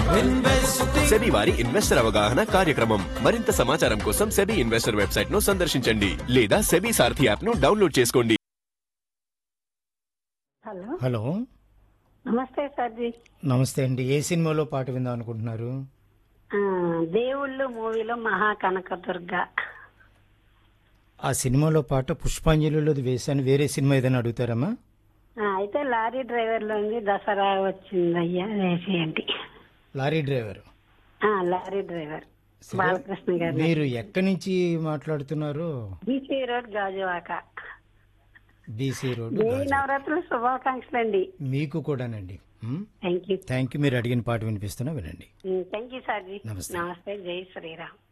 SEBI వారి investor అవగాహన కార్యక్రమం మరింత సమాచారం కోసం సెబీ ఇన్వెస్టర్ వెబ్సైట్ ను సందర్శించండి లేదా సెబీ సారథి యాప్ ను డౌన్లోడ్ చేసుకోండి హలో హలో నమస్తే సార్జీ నమస్తే అండి ఏ సినిమాలో పాట విందాం అనుకుంటున్నారు ఆ, దేవుళ్ళు మూవీలో మహా కనకదుర్గ ఆ సినిమాలో పాట పుష్పాంజలిలో వేశాను వేరే సినిమా ఏదైనా అడుగుతారమ్మా ఆ, అయితే లారీ డ్రైవర్ లో ఉంది దసరా వచ్చింది అయ్యా వేసేయండి లారీ డ్రైవర్ ఆ, లారీ డ్రైవర్ బాలకృష్ణ గారు మీరు ఎక్కడి నుంచి మాట్లాడుతున్నారు BC road Gajuwaka BC road దేవి నవరాత్రులు శుభాకాంక్షలు అండి మీకు కూడానండి థ్యాంక్ యూ థ్యాంక్ యూ మీరు అడిగిన పాట వినిపిస్తున్నా వినండి థ్యాంక్ యూ సార్జీ నమస్తే. నమస్తే జై శ్రీరామ్